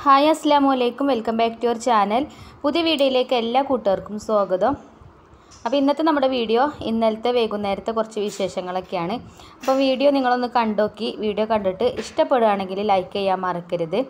hi അസ്സാം വലൈക്കും welcome back to your channel പുതിയ വീഡിയോയിലേക്ക് എല്ലാ കൂട്ടുകാർക്കും സ്വാഗതം അപ്പോൾ ഇന്നത്തെ നമ്മുടെ വീഡിയോ ഇന്നലത്തെ വൈകുന്നേരത്തെ കുറച്ച് വിശേഷങ്ങളൊക്കെയാണ് അപ്പോൾ വീഡിയോ നിങ്ങളൊന്ന് കണ്ടോക്കി വീഡിയോ കണ്ടിട്ട് ഇഷ്ടപ്പെടുകയാണെങ്കിൽ ലൈക്ക് ചെയ്യാൻ മറക്കരുത്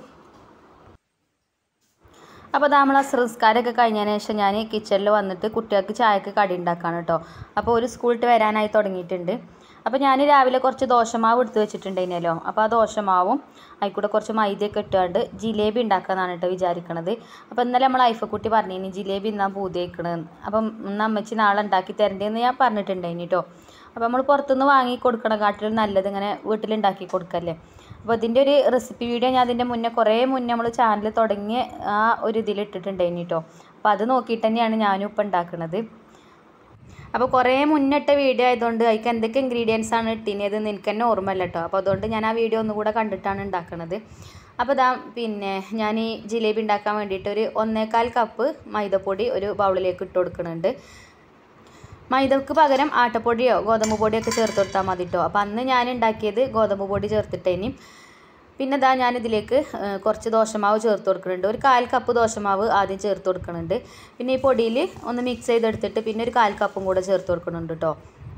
അപ്പോൾ നമ്മൾ സംസ്കാരമൊക്കെ കഴിഞ്ഞതിന് ശേഷം ഞാൻ കിച്ചണിൽ വന്നിട്ട് കുട്ടികൾക്ക് ചായക്ക് കടി ഉണ്ടാക്കാണ് കേട്ടോ അപ്പോൾ ഒരു സ്കൂളിട്ട് വരാനായി തുടങ്ങിയിട്ടുണ്ട് അപ്പോൾ ഞാൻ രാവിലെ കുറച്ച് ദോശമാവ് എടുത്ത് വെച്ചിട്ടുണ്ടായിരുന്നല്ലോ അപ്പോൾ ആ ദോശമാവും അതിൽക്കൂടെ കുറച്ച് മൈദയൊക്കെ ഇട്ടുകൊണ്ട് ജിലേബി ഉണ്ടാക്കാമെന്നാണ് കേട്ടോ വിചാരിക്കണത് അപ്പോൾ ഇന്നലെ നമ്മൾ ഐഫക്കുട്ടി പറഞ്ഞിനി ജിലേബി ഇന്നാ പൂതിയേക്കണെന്ന് അപ്പം ഇന്ന് അമ്മച്ചി നാളെ ഉണ്ടാക്കി തരണ്ടേന്ന് ഞാൻ പറഞ്ഞിട്ടുണ്ടായിനി കേട്ടോ അപ്പോൾ നമ്മൾ പുറത്തുനിന്ന് വാങ്ങി കൊടുക്കണ കാട്ടിലും നല്ലത് ഇങ്ങനെ വീട്ടിലുണ്ടാക്കി കൊടുക്കല്ലേ അപ്പോൾ ഇതിൻ്റെ ഒരു റെസിപ്പി വീഡിയോ ഞാൻ അതിൻ്റെ മുന്നേ കുറേ മുന്നേ നമ്മൾ ചാനൽ തുടങ്ങിയ ആ ഒരു ഇതിൽ ഇട്ടിട്ടുണ്ടായിനി കേട്ടോ അപ്പോൾ അത് നോക്കിയിട്ട് തന്നെയാണ് ഞാനും ഇപ്പം ഉണ്ടാക്കുന്നത് അപ്പോൾ കുറേ മുന്നിട്ട വീഡിയോ ആയതുകൊണ്ട് അതിക്ക് എന്തൊക്കെ ഇൻഗ്രീഡിയൻസ് ആണ് ഇട്ടിനത് എനിക്ക് തന്നെ ഓർമ്മയില്ല കേട്ടോ അപ്പോൾ അതുകൊണ്ട് ഞാൻ ആ വീഡിയോ ഒന്നുകൂടെ കണ്ടിട്ടാണ് ഉണ്ടാക്കുന്നത് അപ്പോൾ ഇതാ പിന്നെ ഞാൻ ഈ ജിലേബി ഉണ്ടാക്കാൻ വേണ്ടിയിട്ട് ഒരു ഒന്നേകാൽ കപ്പ് മൈദപ്പൊടി ഒരു ബൗളിലേക്ക് ഇട്ട് കൊടുക്കുന്നുണ്ട് മൈദക്ക് പകരം ആട്ടപ്പൊടിയോ ഗോതമ്പ് പൊടിയോ ഒക്കെ ചേർത്ത് കൊടുത്താൽ മതി കേട്ടോ അപ്പോൾ അന്ന് ഞാൻ ഉണ്ടാക്കിയത് ഗോതമ്പ് പൊടി ചേർത്തിട്ടേനി പിന്നെ ഇതാ ഞാനിതിലേക്ക് കുറച്ച് ദോശമാവ് ചേർത്ത് കൊടുക്കുന്നുണ്ട് ഒരു കാൽ കപ്പ് ദോശമാവ് ആദ്യം ചേർത്ത് കൊടുക്കുന്നുണ്ട് പിന്നെ ഈ പൊടിയിൽ ഒന്ന് മിക്സ് ചെയ്തെടുത്തിട്ട് പിന്നെ ഒരു കാൽ കപ്പും കൂടെ ചേർത്ത് കൊടുക്കുന്നുണ്ട് കേട്ടോ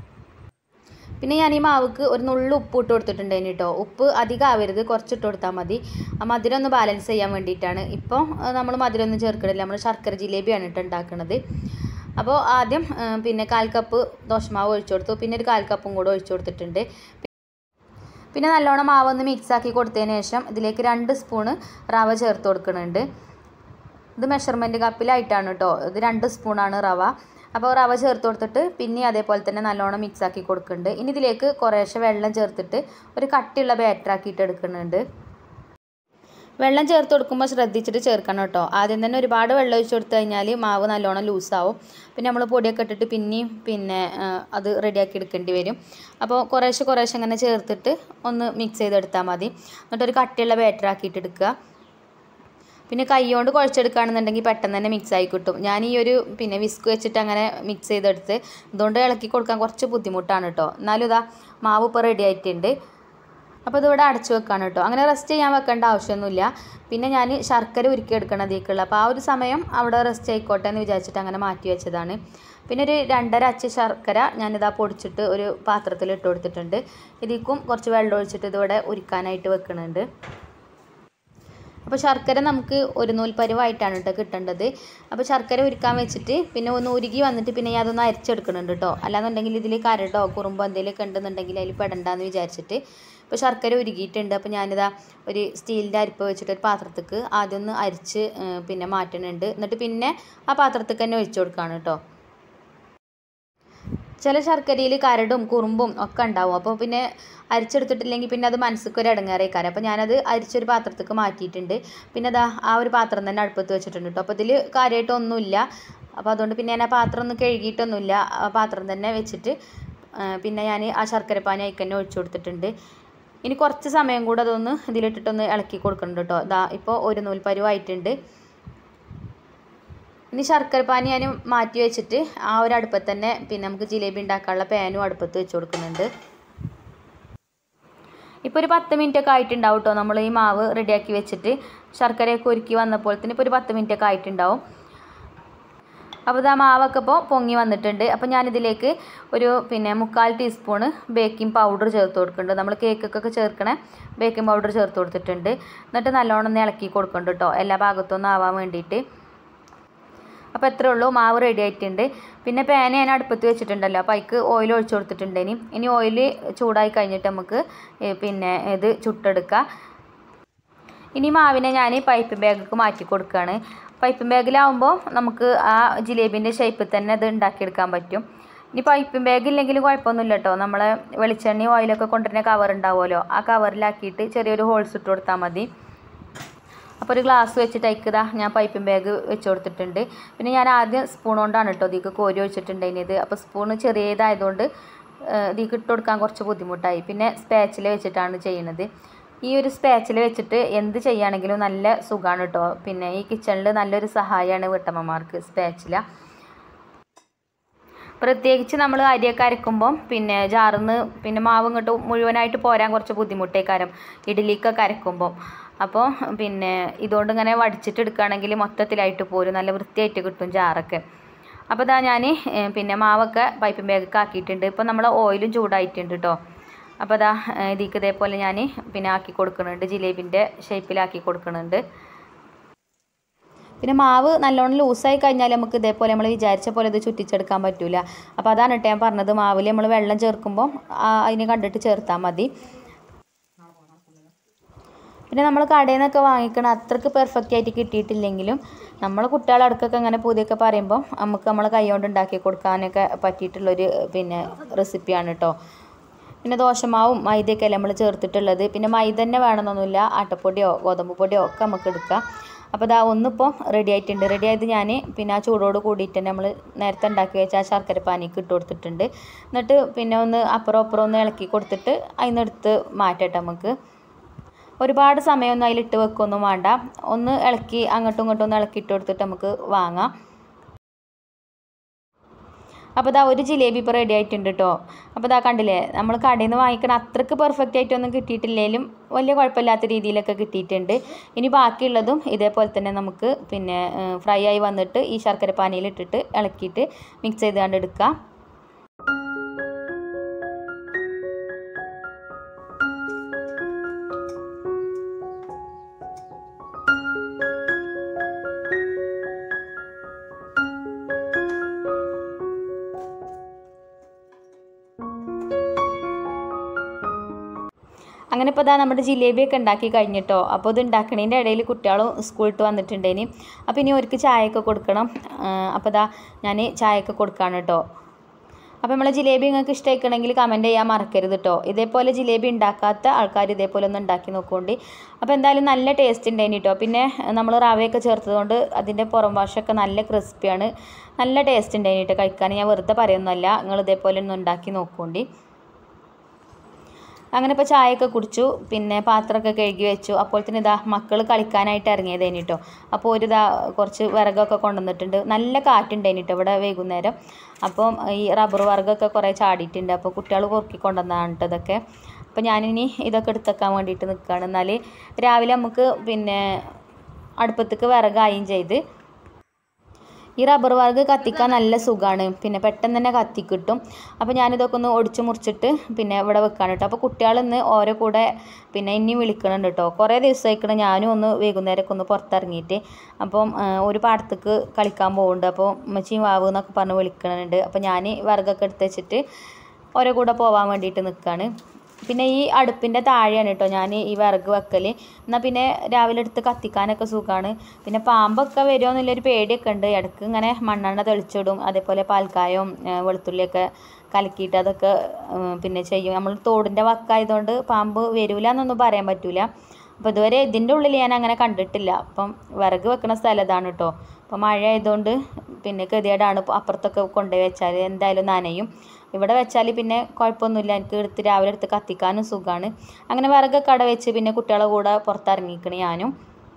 പിന്നെ ഞാൻ ഈ മാവുക്ക് ഒരു നുള്ളു ഉപ്പ് ഇട്ട് കൊടുത്തിട്ടുണ്ടായിന് കേട്ടോ ഉപ്പ് അധികം ആവരുത് കുറച്ച് ഇട്ട് കൊടുത്താൽ മതി ആ മധുരം ഒന്ന് ബാലൻസ് ചെയ്യാൻ വേണ്ടിയിട്ടാണ് ഇപ്പോൾ നമ്മൾ മധുരം ഒന്നും ചേർക്കണില്ല നമ്മൾ ശർക്കര ജിലേബിയാണ് ഇട്ട് ഉണ്ടാക്കുന്നത് അപ്പോൾ ആദ്യം പിന്നെ കാൽ കപ്പ് ദോശമാവ് ഒഴിച്ചു കൊടുത്തു പിന്നെ ഒരു കാൽ കപ്പും കൂടെ ഒഴിച്ചു കൊടുത്തിട്ടുണ്ട് പിന്നെ നല്ലോണം മാവ് ഒന്ന് മിക്സ് ആക്കി കൊടുത്തതിന് ശേഷം ഇതിലേക്ക് രണ്ട് സ്പൂണ് റവ ചേർത്ത് കൊടുക്കുന്നുണ്ട് ഇത് മെഷർമെൻറ്റ് കപ്പിലായിട്ടാണ് കേട്ടോ ഇത് രണ്ട് സ്പൂണാണ് റവ അപ്പോൾ റവ ചേർത്ത് കൊടുത്തിട്ട് പിന്നെ അതേപോലെ തന്നെ നല്ലോണം മിക്സ് ആക്കി കൊടുക്കുന്നുണ്ട് ഇനി ഇതിലേക്ക് കുറേശ്ശെ വെള്ളം ചേർത്തിട്ട് ഒരു കട്ടിയുള്ള ബാറ്റർ ആക്കിയിട്ട് എടുക്കുന്നുണ്ട് വെള്ളം ചേർത്ത് കൊടുക്കുമ്പോൾ ശ്രദ്ധിച്ചിട്ട് ചേർക്കണം കേട്ടോ ആദ്യം തന്നെ ഒരുപാട് വെള്ളം ഒഴിച്ച് കൊടുത്തു കഴിഞ്ഞാൽ മാവ് നല്ലോണം ലൂസാവും പിന്നെ നമ്മൾ പൊടിയൊക്കെ ഇട്ടിട്ട് പിന്നെയും പിന്നെ അത് റെഡിയാക്കി എടുക്കേണ്ടി വരും അപ്പോൾ കുറേശ്ശെ കുറേശ്ശെ അങ്ങനെ ചേർത്തിട്ട് ഒന്ന് മിക്സ് ചെയ്തെടുത്താൽ മതി എന്നിട്ടൊരു കട്ടിയുള്ള ബാറ്റർ ആക്കിയിട്ട് എടുക്കുക പിന്നെ കൈ കൊണ്ട് കുഴച്ചെടുക്കുകയാണെന്നുണ്ടെങ്കിൽ പെട്ടെന്ന് തന്നെ മിക്സ് ആയി കിട്ടും ഞാൻ ഈ ഒരു പിന്നെ വിസ്ക് വെച്ചിട്ട് അങ്ങനെ മിക്സ് ചെയ്തെടുത്ത് ഇതുകൊണ്ട് ഇളക്കി കൊടുക്കാൻ കുറച്ച് ബുദ്ധിമുട്ടാണ് കേട്ടോ എന്നാലും ഇതാ മാവ് ഇപ്പോൾ റെഡി ആയിട്ടുണ്ട് അപ്പോൾ ഇതിവിടെ അടച്ചു വെക്കാണ് കേട്ടോ അങ്ങനെ റെസ്റ്റ് ചെയ്യാൻ വെക്കേണ്ട ആവശ്യമൊന്നുമില്ല പിന്നെ ഞാൻ ശർക്കര ഉരുക്കി എടുക്കണം അതിലേക്കുള്ള അപ്പോൾ ആ ഒരു സമയം അവിടെ റെസ്റ്റ് ആയിക്കോട്ടെ എന്ന് വിചാരിച്ചിട്ട് അങ്ങനെ മാറ്റി വെച്ചതാണ് പിന്നെ ഒരു രണ്ടര അച്ച് ശർക്കര ഞാനിതാ പൊടിച്ചിട്ട് ഒരു പാത്രത്തിൽ ഇട്ട് കൊടുത്തിട്ടുണ്ട് ഇതിക്കും കുറച്ച് വെള്ളം ഒഴിച്ചിട്ട് ഇതിവിടെ ഉരുക്കാനായിട്ട് വെക്കുന്നുണ്ട് അപ്പോൾ ശർക്കര നമുക്ക് ഒരു നൂൽ പരുവായിട്ടാണ് കേട്ടോ കിട്ടേണ്ടത് അപ്പോൾ ശർക്കര ഉരുക്കാൻ വെച്ചിട്ട് പിന്നെ ഒന്ന് ഉരുകി വന്നിട്ട് പിന്നെ ഞാൻ അതൊന്ന് അരച്ചെടുക്കുന്നുണ്ട് കേട്ടോ അല്ലാന്നുണ്ടെങ്കിൽ ഇതിൽ കരടോ കുറുമ്പോ എന്തെങ്കിലുമൊക്കെ ഉണ്ടെന്നുണ്ടെങ്കിൽ അതിൽ പെടണ്ടെന്ന് വിചാരിച്ചിട്ട് ഇപ്പോൾ ശർക്കര ഉരുകിയിട്ടുണ്ട് അപ്പോൾ ഞാനിതാ ഒരു സ്റ്റീലിൻ്റെ അരിപ്പ് വെച്ചിട്ട് ഒരു പാത്രത്തേക്ക് ആദ്യം ഒന്ന് അരിച്ച് പിന്നെ മാറ്റുന്നുണ്ട് എന്നിട്ട് പിന്നെ ആ പാത്രത്തേക്ക് തന്നെ ഒഴിച്ചു കൊടുക്കുകയാണ് കേട്ടോ ചില ശർക്കരയിൽ കരടും കുറുമ്പും ഒക്കെ ഉണ്ടാവും അപ്പോൾ പിന്നെ അരിച്ചെടുത്തിട്ടില്ലെങ്കിൽ പിന്നെ അത് മനസ്സിക്ക് ഒരു ഇടങ്ങേറേക്കാരം അപ്പോൾ ഞാനത് അരിച്ചൊരു പാത്രത്തേക്ക് മാറ്റിയിട്ടുണ്ട് പിന്നെ അതാ ആ ഒരു പാത്രം തന്നെ അടുപ്പത്ത് വെച്ചിട്ടുണ്ട് കേട്ടോ അപ്പോൾ ഇതിൽ കാര്യമായിട്ടൊന്നുമില്ല അപ്പോൾ അതുകൊണ്ട് പിന്നെ ഞാൻ ആ പാത്രം ഒന്നും കഴുകിയിട്ടൊന്നുമില്ല ആ പാത്രം തന്നെ വെച്ചിട്ട് പിന്നെ ഞാൻ ആ ശർക്കരപ്പാനി അതിൽ തന്നെ ഒഴിച്ചു കൊടുത്തിട്ടുണ്ട് ഇനി കുറച്ച് സമയം കൂടെ അതൊന്ന് ഇതിലിട്ടിട്ടൊന്ന് ഇളക്കി കൊടുക്കുന്നുണ്ട് കേട്ടോ ഇതാ ഇപ്പോൾ ഒരു നൂൽപ്പരുവായിട്ടുണ്ട് ഇനി ശർക്കര പാനി ഞാൻ മാറ്റി വെച്ചിട്ട് ആ ഒരു അടുപ്പത്ത് തന്നെ പിന്നെ നമുക്ക് ജിലേബി ഉണ്ടാക്കാനുള്ള പാനും അടുപ്പത്ത് വെച്ച് കൊടുക്കുന്നുണ്ട് ഇപ്പോൾ ഒരു പത്ത് മിനിറ്റ് ഒക്കെ ആയിട്ടുണ്ടാവും കേട്ടോ നമ്മൾ ഈ മാവ് റെഡിയാക്കി വെച്ചിട്ട് ശർക്കരയൊക്കെ ഒരുക്കി വന്നപ്പോൾ തന്നെ ഇപ്പോൾ ഒരു പത്ത് മിനിറ്റ് ഒക്കെ ആയിട്ടുണ്ടാവും അപ്പോൾ ഇത് ആ മാവൊക്കെ ഇപ്പോൾ പൊങ്ങി വന്നിട്ടുണ്ട് അപ്പോൾ ഞാനിതിലേക്ക് ഒരു പിന്നെ മുക്കാൽ ടീസ്പൂണ് ബേക്കിംഗ് പൗഡർ ചേർത്ത് കൊടുക്കുന്നുണ്ട് നമ്മൾ കേക്കൊക്കെ ചേർക്കണ ബേക്കിംഗ് പൗഡർ ചേർത്ത് കൊടുത്തിട്ടുണ്ട് എന്നിട്ട് നല്ലോണം ഒന്ന് ഇളക്കി കൊടുക്കുന്നുണ്ട് കേട്ടോ എല്ലാ ഭാഗത്തൊന്നും ആവാൻ വേണ്ടിയിട്ട് അപ്പോൾ എത്രേ ഉള്ളൂ മാവ് റെഡി ആയിട്ടുണ്ട് പിന്നെ പാൻ ഞാൻ അടുപ്പത്ത് വെച്ചിട്ടുണ്ടല്ലോ അപ്പോൾ അതിക്ക് ഓയിൽ ഒഴിച്ചു കൊടുത്തിട്ടുണ്ട് ഇനി ഇനി ഓയിൽ ചൂടായി കഴിഞ്ഞിട്ട് നമുക്ക് പിന്നെ ഇത് ചുട്ടെടുക്കുക ഇനി മാവിനെ ഞാൻ പൈപ്പ് ബാഗിലേക്ക് മാറ്റി കൊടുക്കുകയാണ് പൈപ്പ് ബാഗിലാവുമ്പോൾ നമുക്ക് ആ ജിലേബിൻ്റെ ഷേപ്പിൽ തന്നെ ഇത് ഉണ്ടാക്കിയെടുക്കാൻ പറ്റും ഇനി പൈപ്പ് ബാഗ് ഇല്ലെങ്കിലും കുഴപ്പമൊന്നുമില്ല കേട്ടോ നമ്മളെ വെളിച്ചെണ്ണ ഓയിലൊക്കെ കൊണ്ടുവരുന്ന കവർ ഉണ്ടാവുമല്ലോ ആ കവറിലാക്കിയിട്ട് ചെറിയൊരു ഹോൾസ് ഇട്ട് കൊടുത്താൽ മതി അപ്പോൾ ഒരു ഗ്ലാസ് വെച്ചിട്ട് അയക്കതാ ഞാൻ പൈപ്പിംഗ് ബാഗ് വെച്ച് കൊടുത്തിട്ടുണ്ട് പിന്നെ ഞാൻ ആദ്യം സ്പൂൺ കൊണ്ടാണ് കേട്ടോ ഇതിക്ക് കോരി വെച്ചിട്ടുണ്ടായിരുന്നത് അപ്പോൾ സ്പൂണ് ചെറിയതായതുകൊണ്ട് ഇതിക്ക് ഇട്ട് കൊടുക്കാൻ കുറച്ച് ബുദ്ധിമുട്ടായി പിന്നെ സ്പാച്ചിൽ വെച്ചിട്ടാണ് ചെയ്യുന്നത് ഈ ഒരു സ്പാച്ചിൽ വെച്ചിട്ട് എന്ത് ചെയ്യുകയാണെങ്കിലും നല്ല സുഖമാണ് കേട്ടോ പിന്നെ ഈ കിച്ചണിൽ നല്ലൊരു സഹായമാണ് വീട്ടമ്മമാർക്ക് സ്പാച്ചില പ്രത്യേകിച്ച് നമ്മൾ അരിയൊക്കെ അരക്കുമ്പം പിന്നെ ജാറിന്ന് പിന്നെ മാവ് ഇങ്ങോട്ട് മുഴുവനായിട്ട് പോരാൻ കുറച്ച് ബുദ്ധിമുട്ടേക്കാരം ഇഡ്ഡലിക്കൊക്കെ അരക്കുമ്പം അപ്പോൾ പിന്നെ ഇതുകൊണ്ട് ഇങ്ങനെ വടിച്ചിട്ട് എടുക്കുകയാണെങ്കിൽ മൊത്തത്തിലായിട്ട് പോരും നല്ല വൃത്തിയായിട്ട് കിട്ടും ജാറൊക്കെ അപ്പോൾ ഇതാ ഞാൻ പിന്നെ മാവൊക്കെ പൈപ്പിംഗ് ബാഗൊക്കെ ആക്കിയിട്ടുണ്ട് ഇപ്പോൾ നമ്മൾ ഓയിലും ചൂടായിട്ടുണ്ട് കേട്ടോ അപ്പോൾ ഇതാ ഇതിക്ക് ഇതേപോലെ ഞാൻ പിന്നെ ആക്കി കൊടുക്കുന്നുണ്ട് ജിലേബിൻ്റെ ഷേപ്പിലാക്കി കൊടുക്കുന്നുണ്ട് പിന്നെ മാവ് നല്ലോണം ലൂസായി കഴിഞ്ഞാൽ നമുക്ക് ഇതേപോലെ നമ്മൾ വിചാരിച്ച പോലെ ഇത് ചുറ്റിച്ചെടുക്കാൻ പറ്റില്ല അപ്പോൾ അതാണ് കേട്ടോ ഞാൻ പറഞ്ഞത് മാവിൽ നമ്മൾ വെള്ളം ചേർക്കുമ്പോൾ അതിനെ കണ്ടിട്ട് ചേർത്താൽ മതി പിന്നെ നമ്മൾ കടയിൽ നിന്നൊക്കെ വാങ്ങിക്കണ അത്രക്ക് പെർഫെക്റ്റ് ആയിട്ട് കിട്ടിയിട്ടില്ലെങ്കിലും നമ്മൾ കുട്ടികളെ അടുക്കൊക്കെ അങ്ങനെ പുതിയൊക്കെ പറയുമ്പോൾ നമുക്ക് നമ്മളെ കൈ കൊണ്ട് ഉണ്ടാക്കി കൊടുക്കാനൊക്കെ പറ്റിയിട്ടുള്ളൊരു പിന്നെ റെസിപ്പിയാണ് കേട്ടോ പിന്നെ ദോശമാവും മൈദയൊക്കെ അല്ലേ നമ്മൾ ചേർത്തിട്ടുള്ളത് പിന്നെ മൈദ തന്നെ വേണമെന്നൊന്നുമില്ല ആട്ടപ്പൊടിയോ ഗോതമ്പ് പൊടിയോ ഒക്കെ നമുക്ക് എടുക്കാം അപ്പോൾ ഇതാ ഒന്നിപ്പോൾ റെഡി ആയിട്ടുണ്ട് റെഡി ആയത് ഞാൻ പിന്നെ ആ ചൂടോട് കൂടിയിട്ട് തന്നെ നമ്മൾ നേരത്തെ ഉണ്ടാക്കി വെച്ച ആ ശർക്കര പാനിക്ക് ഇട്ട് കൊടുത്തിട്ടുണ്ട് എന്നിട്ട് പിന്നെ ഒന്ന് അപ്പുറം അപ്പുറം ഒന്ന് ഇളക്കി കൊടുത്തിട്ട് അതിന് എടുത്ത് മാറ്റട്ടെ നമുക്ക് ഒരുപാട് സമയമൊന്നും അതിലിട്ട് വെക്കൊന്നും വേണ്ട ഒന്ന് ഇളക്കി അങ്ങോട്ടും ഇങ്ങോട്ടും ഒന്ന് ഇളക്കി ഇട്ട് കൊടുത്തിട്ട് നമുക്ക് വാങ്ങാം അപ്പോൾ ഇതാ ഒരു ജിലേബി ഇപ്പോൾ റെഡി ആയിട്ടുണ്ട് കേട്ടോ അപ്പോൾ ഇതാ കണ്ടില്ലേ നമ്മൾ കടയിൽ നിന്ന് വാങ്ങിക്കണ അത്രക്ക് പെർഫെക്റ്റ് ആയിട്ടൊന്നും കിട്ടിയിട്ടില്ലെങ്കിലും വലിയ കുഴപ്പമില്ലാത്ത രീതിയിലൊക്കെ കിട്ടിയിട്ടുണ്ട് ഇനി ബാക്കിയുള്ളതും ഇതേപോലെ തന്നെ നമുക്ക് പിന്നെ ഫ്രൈ ആയി വന്നിട്ട് ഈ ശർക്കര പാനിയിൽ ഇട്ടിട്ട് ഇളക്കിയിട്ട് മിക്സ് ചെയ്ത് കണ്ട് എടുക്കാം അങ്ങനെ ഇപ്പോൾ ഇതാ നമ്മുടെ ജിലേബിയൊക്കെ ഉണ്ടാക്കി കഴിഞ്ഞിട്ടോ അപ്പോൾ ഇത് ഉണ്ടാക്കണതിൻ്റെ ഇടയിൽ കുട്ടികളും സ്കൂളിട്ട് വന്നിട്ടുണ്ടേനി അപ്പോൾ ഇനി അവർക്ക് ചായയൊക്കെ കൊടുക്കണം അപ്പോൾ ഇതാ ഞാൻ ചായയൊക്കെ കൊടുക്കാണ് കേട്ടോ അപ്പോൾ നമ്മളെ ജിലേബി നിങ്ങൾക്ക് ഇഷ്ടമായിക്കണമെങ്കിൽ കമൻറ്റ് ചെയ്യാൻ മറക്കരുത് കേട്ടോ ഇതേപോലെ ജിലേബി ഉണ്ടാക്കാത്ത ആൾക്കാർ ഇതേപോലെ ഒന്ന് ഉണ്ടാക്കി നോക്കുകൊണ്ട് അപ്പോൾ എന്തായാലും നല്ല ടേസ്റ്റ് ഉണ്ടായിന് കേട്ടോ പിന്നെ നമ്മൾ റവയൊക്കെ ചേർത്തതുകൊണ്ട് അതിൻ്റെ പുറം വശമൊക്കെ നല്ല ക്രിസ്പിയാണ് നല്ല ടേസ്റ്റ് ഉണ്ടായിന് കേട്ടോ കഴിക്കാൻ ഞാൻ വെറുതെ പറയുന്നതല്ല നിങ്ങൾ ഇതേപോലെ ഒന്ന് ഉണ്ടാക്കി നോക്കുകൊണ്ട് അങ്ങനെ ഇപ്പോൾ ചായയൊക്കെ കുടിച്ചു പിന്നെ പാത്രമൊക്കെ കഴുകി വെച്ചു അപ്പോഴത്തേന് ഇതാ മക്കൾ കളിക്കാനായിട്ട് ഇറങ്ങിയതേനി കേട്ടോ അപ്പോൾ ഒരു ഇതാ കുറച്ച് വിറകൊക്കെ കൊണ്ടുവന്നിട്ടുണ്ട് നല്ല കാറ്റുണ്ടായിന് കേട്ടോ ഇവിടെ വൈകുന്നേരം അപ്പം ഈ റബ്ബർ വർഗ്ഗമൊക്കെ കുറേ ചാടിയിട്ടുണ്ട് അപ്പോൾ കുട്ടികൾ കൊറുക്കി കൊണ്ടുവന്നതാണ് കേട്ടോ ഇതൊക്കെ അപ്പോൾ ഞാനിനി ഇതൊക്കെ എടുത്തേക്കാൻ വേണ്ടിയിട്ട് നിൽക്കുകയാണ് എന്നാൽ രാവിലെ നമുക്ക് പിന്നെ അടുപ്പത്തേക്ക് വിറകായും ചെയ്ത് ഈ റബ്ബർ വർഗ് കത്തിക്കാൻ നല്ല സുഖമാണ് പിന്നെ പെട്ടെന്ന് തന്നെ കത്തിക്കിട്ടും അപ്പോൾ ഞാനിതൊക്കെ ഒന്ന് ഒടിച്ച് മുറിച്ചിട്ട് പിന്നെ ഇവിടെ വെക്കാണ് കേട്ടോ അപ്പോൾ കുട്ടികൾ ഇന്ന് ഓരോ കൂടെ പിന്നെ ഇനിയും വിളിക്കണുണ്ട് കേട്ടോ കുറേ ദിവസമായിക്കണം ഞാനും ഒന്ന് വൈകുന്നേരമൊക്കെ ഒന്ന് പുറത്തിറങ്ങിയിട്ട് അപ്പം ഒരു പാടത്തേക്ക് കളിക്കാൻ പോകുന്നുണ്ട് അപ്പോൾ ഉമ്മച്ചിയും വാവ് എന്നൊക്കെ പറഞ്ഞ് വിളിക്കണുണ്ട് അപ്പോൾ ഞാൻ വിറകൊക്കെ എടുത്ത് വെച്ചിട്ട് ഓരോ കൂടെ പോകാൻ വേണ്ടിയിട്ട് നിൽക്കുകയാണ് പിന്നെ ഈ അടുപ്പിൻ്റെ താഴെയാണ് കേട്ടോ ഞാൻ ഈ വിറക് വെക്കൽ എന്നാൽ പിന്നെ രാവിലെ എടുത്ത് കത്തിക്കാനൊക്കെ സുഖമാണ് പിന്നെ പാമ്പൊക്കെ വരുമോ എന്നുള്ളൊരു പേടിയൊക്കെ ഉണ്ട് ഇടയ്ക്ക് ഇങ്ങനെ മണ്ണെണ്ണ തെളിച്ചിടും അതേപോലെ പാൽക്കായവും വെളുത്തുള്ളിയൊക്കെ കലക്കിയിട്ട് അതൊക്കെ പിന്നെ ചെയ്യും നമ്മൾ തോടിൻ്റെ വക്കായതുകൊണ്ട് പാമ്പ് വരില്ല എന്നൊന്നും പറയാൻ പറ്റില്ല അപ്പോൾ ഇതുവരെ ഇതിൻ്റെ ഉള്ളിൽ ഞാൻ അങ്ങനെ കണ്ടിട്ടില്ല അപ്പം വിറക് വെക്കുന്ന സ്ഥലം ഇതാണ് കേട്ടോ അപ്പോൾ മഴ ആയതുകൊണ്ട് പിന്നെ ഗതികേടാണ് അപ്പുറത്തൊക്കെ കൊണ്ടുപോയി വെച്ചാൽ എന്തായാലും നനയും ഇവിടെ വെച്ചാൽ പിന്നെ കുഴപ്പമൊന്നുമില്ല എനിക്ക് എടുത്ത് രാവിലെ എടുത്ത് കത്തിക്കാനും സുഖമാണ് അങ്ങനെ വിറകൊക്കെ അട വെച്ച് പിന്നെ കുട്ടികളെ കൂടെ പുറത്തിറങ്ങിക്കണേ ഞാനും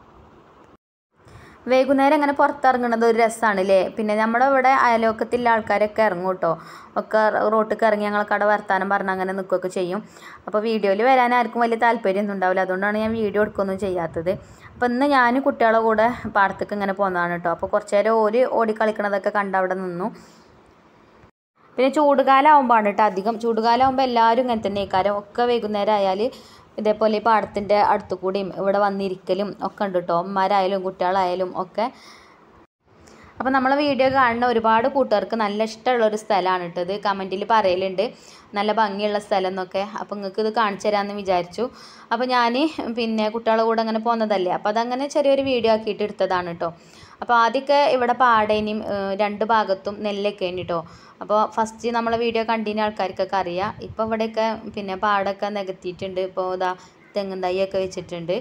വൈകുന്നേരം അങ്ങനെ പുറത്തിറങ്ങുന്നത് ഒരു രസമാണ് അല്ലേ പിന്നെ നമ്മുടെ ഇവിടെ അയലോക്കത്തിലെ ആൾക്കാരൊക്കെ ഇറങ്ങും കേട്ടോ ഒക്കെ റോട്ടിലേക്ക് ഇറങ്ങി ഞങ്ങൾ കട വർത്താനം പറഞ്ഞ് അങ്ങനെ നിൽക്കുകയൊക്കെ ചെയ്യും അപ്പോൾ വീഡിയോയിൽ വരാൻ ആർക്കും വലിയ താല്പര്യമൊന്നും ഉണ്ടാവില്ല അതുകൊണ്ടാണ് ഞാൻ വീഡിയോ എടുക്കുകയൊന്നും ചെയ്യാത്തത് അപ്പോൾ ഇന്ന് ഞാൻ കുട്ടികളെ കൂടെ പാടത്തേക്ക് ഇങ്ങനെ പോകുന്നതാണ് കേട്ടോ അപ്പോൾ കുറച്ച് നേരം ഓര് ഓടിക്കളിക്കണതൊക്കെ കണ്ട് അവിടെ നിന്നു പിന്നെ ചൂടുകാലം ആകുമ്പോഴാണ് കേട്ടോ അധികം ചൂടുകാലം ആകുമ്പോൾ എല്ലാവരും ഇങ്ങനെ തന്നെ കാരം ഒക്കെ വൈകുന്നേരം ആയാൽ ഇതേപോലെ ഈ പാടത്തിൻ്റെ അടുത്തു കൂടിയും ഇവിടെ വന്നിരിക്കലും ഒക്കെ ഉണ്ട് കേട്ടോ അമ്മമാരായാലും കുട്ടികളായാലും ഒക്കെ അപ്പോൾ നമ്മളെ വീഡിയോ കാണുന്ന ഒരുപാട് കൂട്ടുകാർക്ക് നല്ല ഇഷ്ടമുള്ള ഒരു സ്ഥലമാണ് കേട്ടോ ഇത് കമൻറ്റിൽ പറയലുണ്ട് നല്ല ഭംഗിയുള്ള സ്ഥലം എന്നൊക്കെ അപ്പോൾ നിങ്ങൾക്ക് ഇത് കാണിച്ചു തരാമെന്ന് വിചാരിച്ചു അപ്പോൾ ഞാൻ പിന്നെ കുട്ടികളുടെ കൂടെ അങ്ങനെ പോകുന്നതല്ലേ അപ്പോൾ അതങ്ങനെ ചെറിയൊരു വീഡിയോ ആക്കിയിട്ട് എടുത്തതാണ് കേട്ടോ അപ്പോൾ ആദ്യമൊക്കെ ഇവിടെ പാടേനും രണ്ട് ഭാഗത്തും നെല്ലൊക്കെ ഉണ്ട് കേട്ടോ അപ്പോൾ ഫസ്റ്റ് നമ്മളെ വീഡിയോ കണ്ടിന് ആൾക്കാർക്കൊക്കെ അറിയാം ഇപ്പോൾ ഇവിടെയൊക്കെ പിന്നെ പാടമൊക്കെ നികത്തിയിട്ടുണ്ട് ഇപ്പോൾ ഇതാ തെങ്ങും തൈയൊക്കെ വെച്ചിട്ടുണ്ട്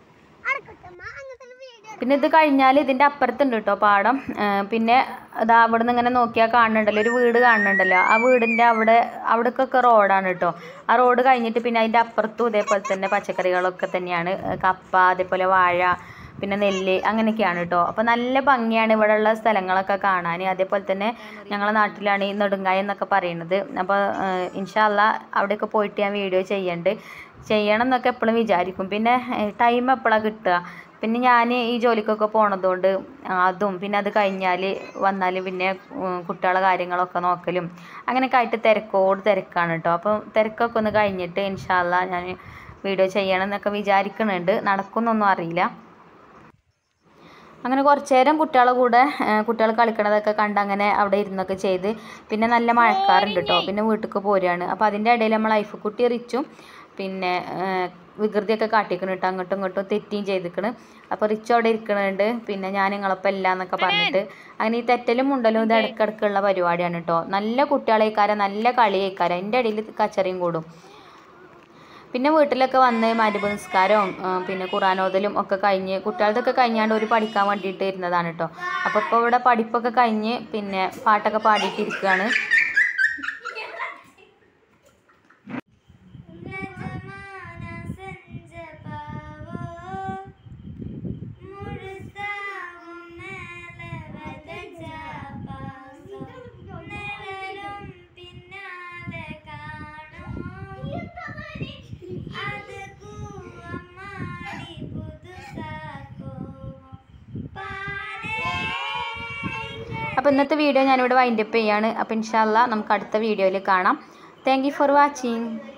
പിന്നെ ഇത് കഴിഞ്ഞാൽ ഇതിൻ്റെ അപ്പുറത്തുണ്ട് കേട്ടോ പാടം പിന്നെ ഇതാ അവിടെ നിന്ന് ഇങ്ങനെ നോക്കിയാൽ കാണുന്നുണ്ടല്ലോ ഒരു വീട് കാണുന്നുണ്ടല്ലോ ആ വീടിൻ്റെ അവിടെ അവിടേക്കൊക്കെ റോഡാണ് കേട്ടോ ആ റോഡ് കഴിഞ്ഞിട്ട് പിന്നെ അതിൻ്റെ അപ്പുറത്തും ഇതേപോലെ തന്നെ പച്ചക്കറികളൊക്കെ തന്നെയാണ് കപ്പ അതേപോലെ വാഴ പിന്നെ നെല്ല് അങ്ങനെയൊക്കെയാണ് കേട്ടോ അപ്പോൾ നല്ല ഭംഗിയാണ് ഇവിടെയുള്ള സ്ഥലങ്ങളൊക്കെ കാണാൻ അതേപോലെ തന്നെ ഞങ്ങളുടെ നാട്ടിലാണ് ഈ നെടുങ്കായ എന്നൊക്കെ പറയുന്നത് അപ്പോൾ ഇൻഷാല്ല അവിടെയൊക്കെ പോയിട്ട് ഞാൻ വീഡിയോ ചെയ്യണ്ട് ചെയ്യണം എന്നൊക്കെ എപ്പോഴും വിചാരിക്കും പിന്നെ ടൈം എപ്പോഴാണ് കിട്ടുക പിന്നെ ഞാൻ ഈ ജോലിക്കൊക്കെ പോണതുകൊണ്ട് അതും പിന്നെ അത് കഴിഞ്ഞാൽ വന്നാൽ പിന്നെ ഉം, കുട്ടികളെ കാര്യങ്ങളൊക്കെ നോക്കലും അങ്ങനെയൊക്കെ ആയിട്ട് തിരക്കോട് തിരക്കാണ് കേട്ടോ അപ്പം തിരക്കൊക്കെ ഒന്ന് കഴിഞ്ഞിട്ട് ഇൻഷാല്ല ഞാൻ വീഡിയോ ചെയ്യണം എന്നൊക്കെ വിചാരിക്കുന്നുണ്ട് നടക്കുന്നൊന്നും അറിയില്ല അങ്ങനെ കുറച്ച് നേരം കുട്ടികളെ കൂടെ കുട്ടികൾ കളിക്കണതൊക്കെ കണ്ട് അങ്ങനെ അവിടെ ഇരുന്നൊക്കെ ചെയ്ത് പിന്നെ നല്ല മഴക്കാറുണ്ട് കേട്ടോ പിന്നെ വീട്ടിലേക്ക് പോരുകയാണ് അപ്പോൾ അതിൻ്റെ ഇടയിൽ നമ്മൾ ലൈഫ് കുട്ടി റിച്ചും പിന്നെ ഏഹ്, വികൃതിയൊക്കെ കാട്ടിക്കണം കേട്ടോ അങ്ങോട്ടും ഇങ്ങോട്ടും തെറ്റിയും ചെയ്തിക്കണ് അപ്പോൾ റിച്ചു അവിടെ ഇരിക്കണുണ്ട് പിന്നെ ഞാൻ നിങ്ങളപ്പം ഇല്ല എന്നൊക്കെ പറഞ്ഞിട്ട് അങ്ങനെ ഈ തെറ്റലും മുണ്ടലും ഇത് ഇടയ്ക്കിടയ്ക്കുള്ള പരിപാടിയാണ് കേട്ടോ നല്ല കുട്ടികളേക്കാരം നല്ല കളിയേക്കാരം എൻ്റെ ഇടയിൽ കച്ചറയും കൂടും പിന്നെ വീട്ടിലൊക്കെ വന്ന് മരുഭ നിസ്കാരവും ആ, പിന്നെ ഖുറാനോദലും ഒക്കെ കഴിഞ്ഞ് കുട്ടികളതൊക്കെ കഴിഞ്ഞാണ്ട് ഒരു പഠിക്കാൻ വേണ്ടിയിട്ട് ഇരുന്നതാണ് കേട്ടോ അപ്പോൾ ഇപ്പോൾ ഇവിടെ പഠിപ്പൊക്കെ കഴിഞ്ഞ് പിന്നെ പാട്ടൊക്കെ പാടിയിട്ടിരിക്കുകയാണ് അപ്പോൾ ഇന്നത്തെ വീഡിയോ ഞാനിവിടെ വൈൻഡപ്പ് ചെയ്യാണ് അപ്പോൾ ഇൻഷാല്ല നമുക്ക് അടുത്ത വീഡിയോയിൽ കാണാം താങ്ക് യു ഫോർ വാച്ചിങ്